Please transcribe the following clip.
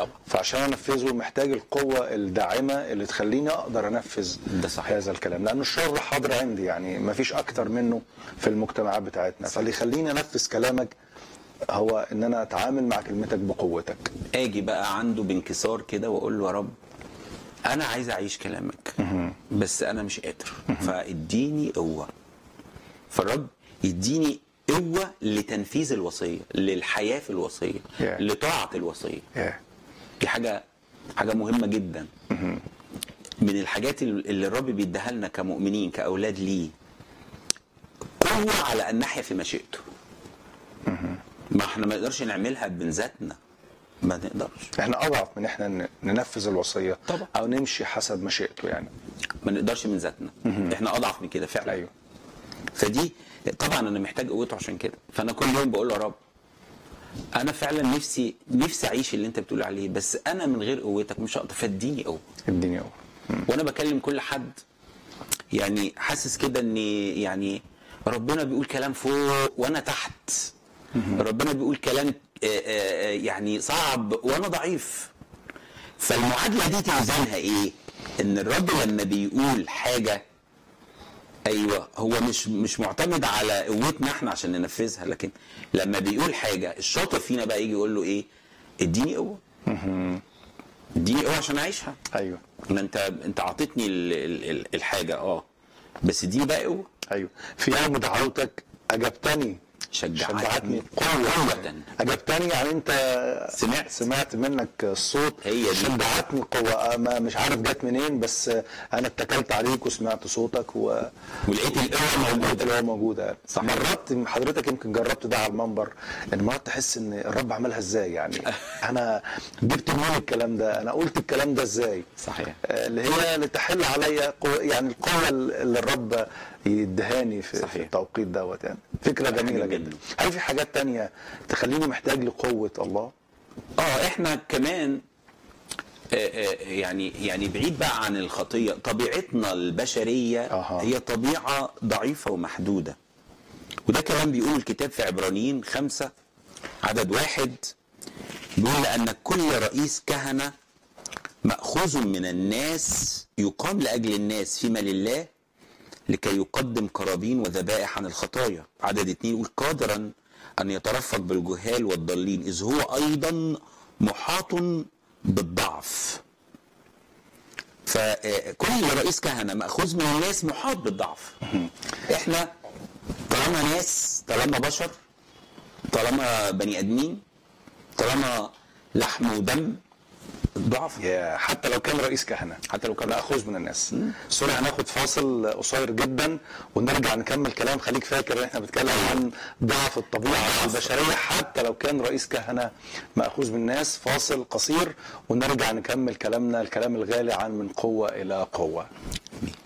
طبعا. فعشان انفذه محتاج القوه الداعمه اللي تخليني اقدر انفذ ده صحيح. هذا الكلام لان الشر حاضر عندي يعني ما فيش اكتر منه في المجتمعات بتاعتنا فاللي يخليني انفذ كلامك هو ان انا اتعامل مع كلمتك بقوتك اجي بقى عنده بانكسار كده واقول له يا رب انا عايز اعيش كلامك بس انا مش قادر فاديني قوه فالرب يديني قوه لتنفيذ الوصيه للحياه في الوصيه Yeah. لطاعه الوصيه ياه. دي حاجه حاجه مهمه جدا من الحاجات اللي الرب بيديها لنا كمؤمنين كاولاد ليه قوه على ان نحيا في مشيئته ما احنا ما نقدرش نعملها بذاتنا ما نقدرش احنا اضعف من احنا ن- ننفذ الوصيه طبعا. او نمشي حسب مشيئته يعني ما نقدرش من ذاتنا احنا اضعف من كده فعلا ايوه فدي طبعا انا محتاج قوته عشان كده فانا كل يوم بقول له يا رب انا فعلا نفسي نفسي اعيش اللي انت بتقول عليه بس انا من غير قوتك مش هقدر فاديني قوه اديني قوه وانا بكلم كل حد يعني حاسس كده ان يعني ربنا بيقول كلام فوق وانا تحت ربنا بيقول كلام آه، آه، آه، يعني صعب وانا ضعيف فالمعادله دي توزنها ايه ان الرب لما بيقول حاجه ايوه هو مش مش معتمد على قوتنا احنا عشان ننفذها لكن لما بيقول حاجه الشاطر فينا بقى يجي يقول له ايه اديني قوه اديني قوه عشان اعيشها ايوه ما انت انت عطيتني ال- ال- ال- الحاجه اه بس دي بقى قوه ايوه في يوم دعوتك اجبتني شجعتني شجعتني قوة قوة. أجبتني يعني أنت سمعت. سمعت منك الصوت هي دي. شجعتني قوة ما مش عارف جت منين بس أنا اتكلت عليك وسمعت صوتك و ولقيت القوه موجوده اللي هو موجودة صح. مرات حضرتك يمكن جربت ده على المنبر إن مرات تحس إن الرب عملها إزاي يعني أنا جبت منين الكلام ده أنا قلت الكلام ده إزاي صحيح آه، اللي هي لتحل عليا قوة يعني القوة اللي الرب يدهاني في, في صحيح. التوقيت دوت يعني فكرة حاجة جميلة جميلة. جدا هل في حاجات تانية تخليني محتاج لقوة الله؟ اه احنا كمان آه، آه، يعني يعني بعيد بقى عن الخطيه طبيعتنا البشريه أها. هي طبيعه ضعيفه ومحدوده وده كلام بيقول الكتاب في عبرانيين خمسة عدد واحد بيقول لأن كل رئيس كهنة مأخوذ من الناس يقام لأجل الناس فيما لله لكي يقدم قرابين وذبائح عن الخطايا عدد اتنين يقول قادرا أن يترفق بالجهال والضالين إذ هو أيضا محاط بالضعف فكل رئيس كهنة مأخوذ من الناس محاط بالضعف احنا طالما ناس طالما بشر طالما بني ادمين طالما لحم ودم ضعف يا حتى لو كان رئيس كهنة حتى لو كان مأخوذ من الناس سوري هناخد فاصل قصير جدا ونرجع نكمل كلام خليك فاكر ان احنا بنتكلم عن ضعف الطبيعة البشرية حتى لو كان رئيس كهنة مأخوذ من الناس فاصل قصير ونرجع نكمل كلامنا الكلام الغالي عن من قوة إلى قوة